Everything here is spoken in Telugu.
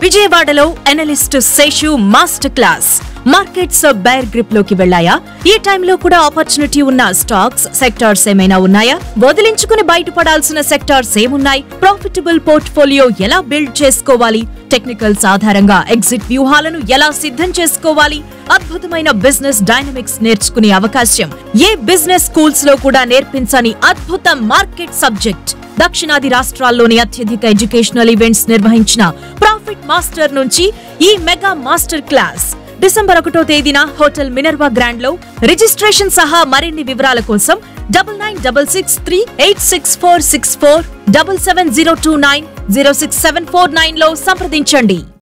విజయవాడలో analyst Seshu master class markets bear grip లోకి వెళ్ళాయా ఈ టైంలో కూడా ఆపర్చునిటీ ఉన్న స్టాక్స్ సెక్టార్స్ ఏమైనా ఉన్నాయా వదిలించుకుని బయటపడాల్సిన సెక్టార్స్ ఏమున్నాయి ప్రాఫిటబుల్ పోర్ట్ఫోలియో ఎలా బిల్డ్ చేసుకోవాలి టెక్నికల్స్ ఆధారంగా ఎగ్జిట్ వ్యూహాలను ఎలా సిద్ధం చేసుకోవాలి అద్భుతమైన బిజినెస్ డైనమిక్స్ నేర్చుకునే అవకాశం ఏ బిజినెస్ స్కూల్స్ లో కూడా నేర్పించని అద్భుత మార్కెట్ సబ్జెక్ట్ దక్షిణాది రాష్ట్రాల్లోని అత్యధిక ఎడ్యుకేషనల్ ఈవెంట్స్ నిర్వహించిన ప్రాఫిట్ మాస్టర్ నుంచి ఈ మెగా మాస్టర్ క్లాస్ డిసెంబర్ ఒకటో తేదీన హోటల్ మినర్వా గ్రాండ్ లో రిజిస్ట్రేషన్ సహా మరిన్ని వివరాల కోసం double nine double six three eight six four six four double seven zero two nine zero six seven four nine లో సంప్రదించండి